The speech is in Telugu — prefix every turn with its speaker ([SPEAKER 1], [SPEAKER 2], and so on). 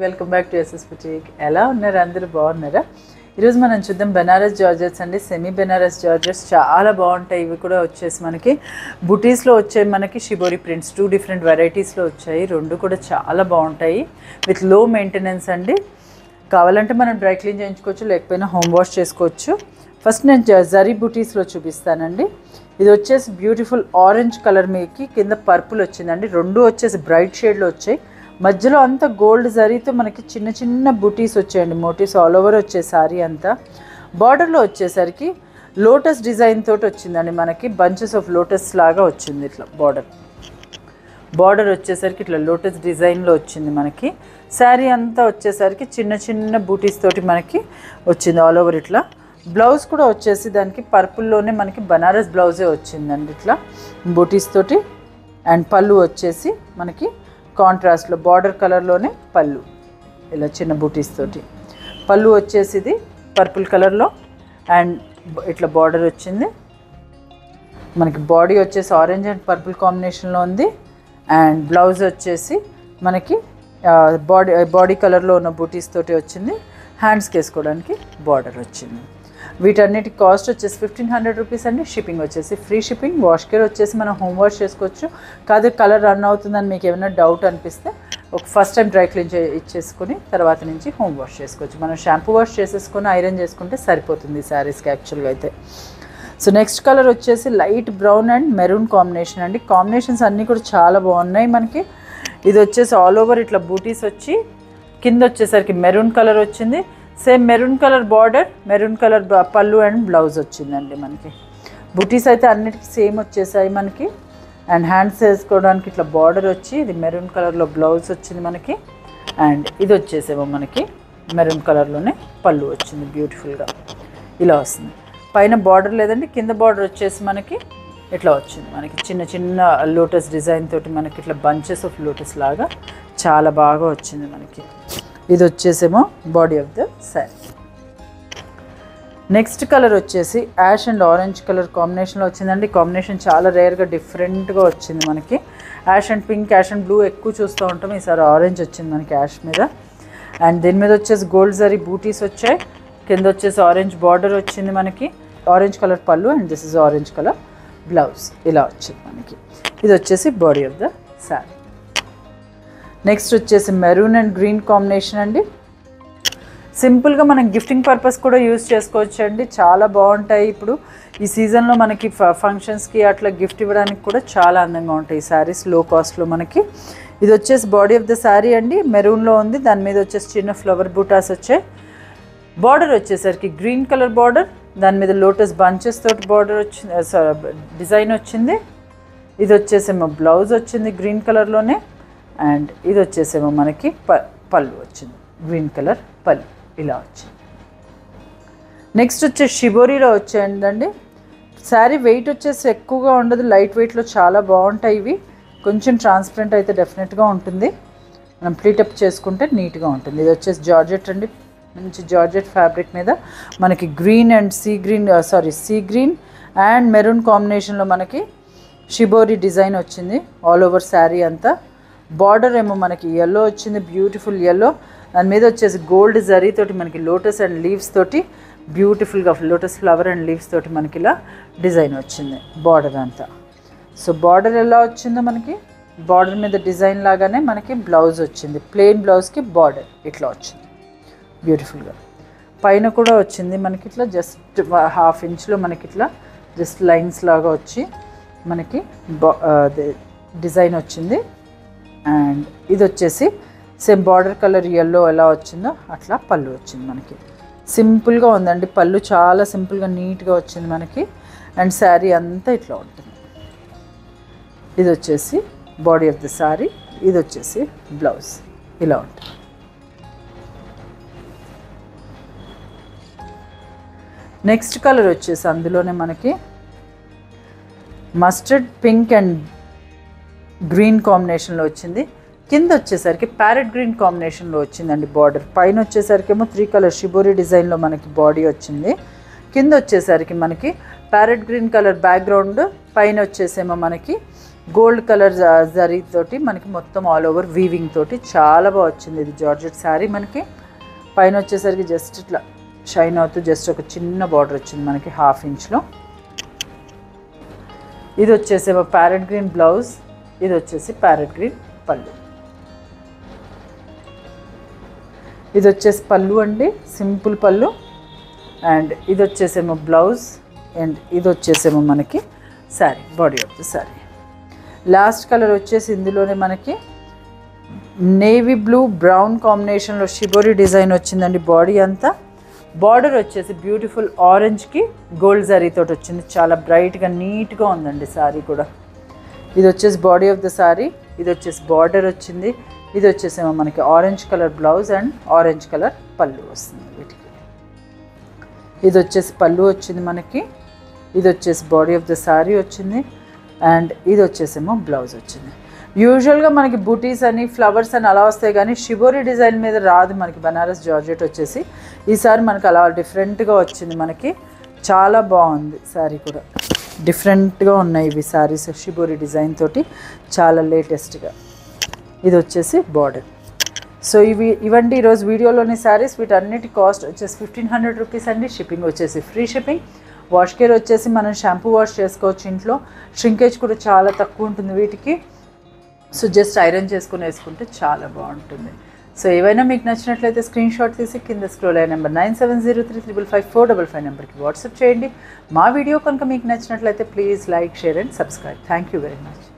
[SPEAKER 1] welcome back to SS boutique ఎలా ఉన్నారు అందరూ బాగున్నారా ఈరోజు మనం చూద్దాం బెనారస్ జార్జెట్స్ అండి సెమీ బెనారస్ జార్జెట్స్ చాలా బాగుంటాయి ఇవి కూడా వచ్చేసి మనకి బుటీస్లో వచ్చాయి మనకి షిబోరి ప్రింట్స్ టూ డిఫరెంట్ వెరైటీస్లో వచ్చాయి రెండు కూడా చాలా బాగుంటాయి విత్ లో మెయింటెనెన్స్ అండి కావాలంటే మనం డ్రై క్లీన్ చేయించుకోవచ్చు లేకపోయినా హోమ్ వాష్ చేసుకోవచ్చు ఫస్ట్ నేను జ- జరీ బుటీస్లో చూపిస్తానండి ఇది వచ్చేసి బ్యూటిఫుల్ ఆరెంజ్ కలర్ మీకి కింద పర్పుల్ వచ్చిందండి రెండు వచ్చేసి బ్రైట్ షేడ్లో వచ్చాయి మధ్యలో అంతా గోల్డ్ జరీతో మనకి చిన్న చిన్న బుటీస్ వచ్చాయండి మోటీస్ ఆల్ ఓవర్ వచ్చే సారీ అంతా బార్డర్లో వచ్చేసరికి లోటస్ డిజైన్ తోటి వచ్చిందండి మనకి బంచెస్ ఆఫ్ లోటస్ లాగా వచ్చింది ఇట్లా బార్డర్ బార్డర్ వచ్చేసరికి ఇట్లా లోటస్ డిజైన్లో వచ్చింది మనకి శారీ అంతా వచ్చేసరికి చిన్న చిన్న బూటీస్ తోటి మనకి వచ్చింది ఆల్ ఓవర్ ఇట్లా బ్లౌజ్ కూడా వచ్చేసి దానికి పర్పుల్లోనే మనకి బనారస్ బ్లౌజే వచ్చిందండి ఇట్లా బూటీస్ తోటి అండ్ పళ్ళు వచ్చేసి మనకి కాంట్రాస్ట్లో బార్డర్ కలర్లోనే పళ్ళు ఇలా చిన్న బూటీస్ తోటి పళ్ళు వచ్చేసి ఇది పర్పుల్ కలర్లో అండ్ బ- ఇట్లా బార్డర్ వచ్చింది మనకి బాడీ వచ్చేసి ఆరెంజ్ అండ్ పర్పుల్ కాంబినేషన్లో ఉంది అండ్ బ్లౌజ్ వచ్చేసి మనకి బాడీ బాడీ కలర్లో ఉన్న బూటీస్ తోటి వచ్చింది హ్యాండ్స్కి వేసుకోవడానికి బార్డర్ వచ్చింది వీటన్నిటి కాస్ట్ వచ్చేసి ఫిఫ్టీన్ హండ్రెడ్ రూపీస్ అండి షిప్పింగ్ వచ్చేసి ఫ్రీ షిప్పింగ్ వాష్ కేర్ వచ్చేసి మనం హోమ్ వాష్ చేసుకోవచ్చు కాదు కలర్ రన్ అవుతుందని మీకు ఏమైనా డౌట్ అనిపిస్తే ఒక ఫస్ట్ టైం డ్రై క్లీన్ చే ఇచ్చేసుకుని తర్వాత నుంచి హోమ్ వాష్ చేసుకోవచ్చు మనం షాంపూ వాష్ చేసేసుకొని ఐరన్ చేసుకుంటే సరిపోతుంది శారీస్కి యాక్చువల్గా అయితే సో నెక్స్ట్ కలర్ వచ్చేసి light brown and maroon combination అండి కాంబినేషన్స్ అన్నీ కూడా చాలా బాగున్నాయి మనకి ఇది వచ్చేసి ఆల్ ఓవర్ ఇట్లా బూటీస్ వచ్చి కింద వచ్చేసరికి మెరూన్ కలర్ వచ్చింది same maroon colour border maroon colour పళ్ళు అండ్ బ్లౌజ్ వచ్చిందండి మనకి బూటీస్ అయితే అన్నిటికీ సేమ్ వచ్చేసాయి మనకి అండ్ హ్యాండ్స్ వేసుకోవడానికి ఇట్లా బార్డర్ వచ్చి ఇది మెరూన్ కలర్లో బ్లౌజ్ వచ్చింది మనకి అండ్ ఇది వచ్చేసేమో మనకి మెరూన్ కలర్లోనే పళ్ళు వచ్చింది బ్యూటిఫుల్గా ఇలా వస్తుంది పైన బార్డర్ లేదండి కింద బార్డర్ వచ్చేసి మనకి ఇట్లా వచ్చింది మనకి చిన్న చిన్న లోటస్ డిజైన్ తోటి మనకి ఇట్లా బంచెస్ ఆఫ్ లోటస్ లాగా చాలా బాగా వచ్చింది మనకి ఇది వచ్చేసేమో body of the sari next colour వచ్చేసి యాష్ అండ్ ఆరెంజ్ కలర్ కాంబినేషన్లో వచ్చిందండి కాంబినేషన్ చాలా రేర్గా డిఫరెంట్గా వచ్చింది మనకి ash and pink ash and blue ఎక్కువ చూస్తూ ఉంటాం ఈసారి ఆరెంజ్ వచ్చింది మనకి యాష్ మీద అండ్ దీని మీద వచ్చేసి గోల్డ్ జరీ బూటీస్ వచ్చాయి కింద వచ్చేసి ఆరెంజ్ బార్డర్ వచ్చింది మనకి ఆరెంజ్ కలర్ పళ్ళు and this is orange colour blouse ఇలా వచ్చింది మనకి ఇది వచ్చేసి body of the sari next వచ్చేసి మెరూన్ అండ్ గ్రీన్ కాంబినేషన్ అండి సింపుల్గా మనం గిఫ్టింగ్ పర్పస్ కూడా యూజ్ చేసుకోవచ్చు అండి చాలా బాగుంటాయి ఇప్పుడు ఈ సీజన్లో మనకి ఫ- ఫంక్షన్స్కి అట్లా గిఫ్ట్ ఇవ్వడానికి కూడా చాలా అందంగా ఉంటాయి ఈ శారీస్ లో కాస్ట్లో మనకి ఇది వచ్చేసి బాడీ ఆఫ్ ద శారీ అండి మెరూన్లో ఉంది దాని మీద వచ్చేసి చిన్న ఫ్లవర్ బూటాస్ వచ్చాయి బార్డర్ వచ్చేసరికి గ్రీన్ కలర్ బార్డర్ దాని మీద లోటస్ బంచెస్ తోటి బార్డర్ వచ్చింది డిజైన్ వచ్చింది ఇది వచ్చేసేమో బ్లౌజ్ వచ్చింది గ్రీన్ కలర్లోనే అండ్ ఇది వచ్చేసేమో మనకి ప పళ్ళు వచ్చింది గ్రీన్ కలర్ పళ్ళు ఇలా వచ్చింది నెక్స్ట్ వచ్చే షిబోరీలో వచ్చేయండి శారీ వెయిట్ వచ్చేసి ఎక్కువగా ఉండదు లైట్ వెయిట్లో చాలా బాగుంటాయి ఇవి కొంచెం ట్రాన్స్పరెంట్ అయితే డెఫినెట్గా ఉంటుంది మనం ప్లీటప్ చేసుకుంటే నీట్గా ఉంటుంది ఇది వచ్చేసి జార్జెట్ అండి మంచి జార్జెట్ ఫ్యాబ్రిక్ మీద మనకి green and sea green sari sea green and maroon కాంబినేషన్లో మనకి షిబోరి డిజైన్ వచ్చింది ఆల్ ఓవర్ శారీ అంతా బార్డర్ ఏమో మనకి ఎల్లో వచ్చింది బ్యూటిఫుల్ ఎల్లో దాని మీద వచ్చేసి గోల్డ్ జరీ తోటి మనకి లోటస్ అండ్ లీవ్స్ తోటి బ్యూటిఫుల్గా లోటస్ ఫ్లవర్ అండ్ లీవ్స్ తోటి మనకి ఇలా డిజైన్ వచ్చింది బార్డర్ అంతా సో బార్డర్ ఎలా వచ్చిందో మనకి బార్డర్ మీద డిజైన్ లాగానే మనకి బ్లౌజ్ వచ్చింది ప్లెయిన్ బ్లౌజ్కి బార్డర్ ఇట్లా వచ్చింది బ్యూటిఫుల్గా పైన కూడా వచ్చింది మనకి ఇట్లా జస్ట్ హాఫ్ ఇంచ్లో మనకి ఇట్లా జస్ట్ లైన్స్ లాగా వచ్చి మనకి బా- ఆ, అదే డిజైన్ వచ్చింది అండ్ ఇది వచ్చేసి సేమ్ బార్డర్ కలర్ ఎల్లో ఎలా వచ్చిందో అట్లా పళ్ళు వచ్చింది మనకి సింపుల్గా ఉందండి పళ్ళు చాలా సింపుల్గా నీట్గా వచ్చింది మనకి అండ్ శారీ అంతా ఇట్లా ఉంటుంది ఇది వచ్చేసి బాడీ ఆఫ్ ద శారీ ఇది వచ్చేసి బ్లౌజ్ ఇలా ఉంటుంది నెక్స్ట్ కలర్ వచ్చేసి అందులోనే మనకి మస్టర్డ్ పింక్ అండ్ గ్రీన్ కాంబినేషన్లో వచ్చింది కింద వచ్చేసరికి ప్యారెట్ గ్రీన్ కాంబినేషన్లో వచ్చిందండి బార్డర్ పైన వచ్చేసరికి ఏమో త్రీ కలర్ షిబోరి డిజైన్లో మనకి బాడీ వచ్చింది కింద వచ్చేసరికి మనకి ప్యారెట్ గ్రీన్ కలర్ బ్యాక్గ్రౌండ్ పైన వచ్చేసేమో మనకి గోల్డ్ కలర్ జరీ తోటి మనకి మొత్తం ఆల్ ఓవర్ వీవింగ్ తోటి చాలా బాగా వచ్చింది ఇది జార్జెట్ శారీ మనకి పైన వచ్చేసరికి జస్ట్ ఇట్లా షైన్ అవుతూ జస్ట్ ఒక చిన్న బార్డర్ వచ్చింది మనకి హాఫ్ ఇంచ్లో ఇది వచ్చేసి ప్యారెట్ గ్రీన్ బ్లౌజ్ ఇది వచ్చేసి ప్యారెట్ గ్రీన్ పళ్ళు ఇది వచ్చేసి పళ్ళు అండి సింపుల్ పళ్ళు అండ్ ఇది వచ్చేసేమో బ్లౌజ్ అండ్ ఇది వచ్చేసేమో మనకి sari body of the sari last colour వచ్చేసి ఇందులోనే మనకి నేవీ బ్లూ బ్రౌన్ కాంబినేషన్లో షిబోరి డిజైన్ వచ్చిందండి బాడీ అంతా బార్డర్ వచ్చేసి బ్యూటిఫుల్ ఆరెంజ్కి గోల్డ్ జరీతోటి వచ్చింది చాలా బ్రైట్గా నీట్గా ఉందండి శారీ కూడా ఇది వచ్చేసి బాడీ ఆఫ్ ద శారీ ఇది వచ్చేసి బార్డర్ వచ్చింది ఇది వచ్చేసేమో మనకి orange colour blouse and orange colour పళ్ళు వస్తుంది వీటికి ఇది వచ్చేసి పళ్ళు వచ్చింది మనకి ఇది వచ్చేసి బాడీ ఆఫ్ ద శారీ వచ్చింది అండ్ ఇది వచ్చేసేమో బ్లౌజ్ వచ్చింది యూజువల్గా మనకి బూటీస్ అని ఫ్లవర్స్ అని అలా వస్తాయి కానీ షిబోరి డిజైన్ మీద రాదు మనకి బనారస్ జార్జెట్ వచ్చేసి ఈసారి మనకి అలా డిఫరెంట్గా వచ్చింది మనకి చాలా బాగుంది శారీ కూడా డిఫరెంట్గా ఉన్నాయి ఇవి శారీస్ షిబోరి డిజైన్ తోటి చాలా లేటెస్ట్గా ఇది వచ్చేసి బార్డర్ సో ఇవి ఇవండి ఈరోజు వీడియోలోని శారీస్ వీటన్నిటి కాస్ట్ వచ్చేసి ఫిఫ్టీన్ హండ్రెడ్ రూపీస్ అండి షిప్పింగ్ వచ్చేసి ఫ్రీ షిప్పింగ్ వాష్ కేర్ వచ్చేసి మనం షాంపూ వాష్ చేసుకోవచ్చు ఇంట్లో షింకేజ్ కూడా చాలా తక్కువ ఉంటుంది వీటికి సో జస్ట్ ఐరన్ చేసుకుని వేసుకుంటే చాలా బాగుంటుంది సో ఏవైనా మీకు నచ్చినట్లయితే స్క్రీన్ షాట్ తీసి కింద స్క్రోల్ అయ్యే number nine seven zero three triple five four double five నెంబర్కి వాట్సాప్ చేయండి మా వీడియో కనుక మీకు నచ్చినట్లయితే please like share and subscribe thank you very much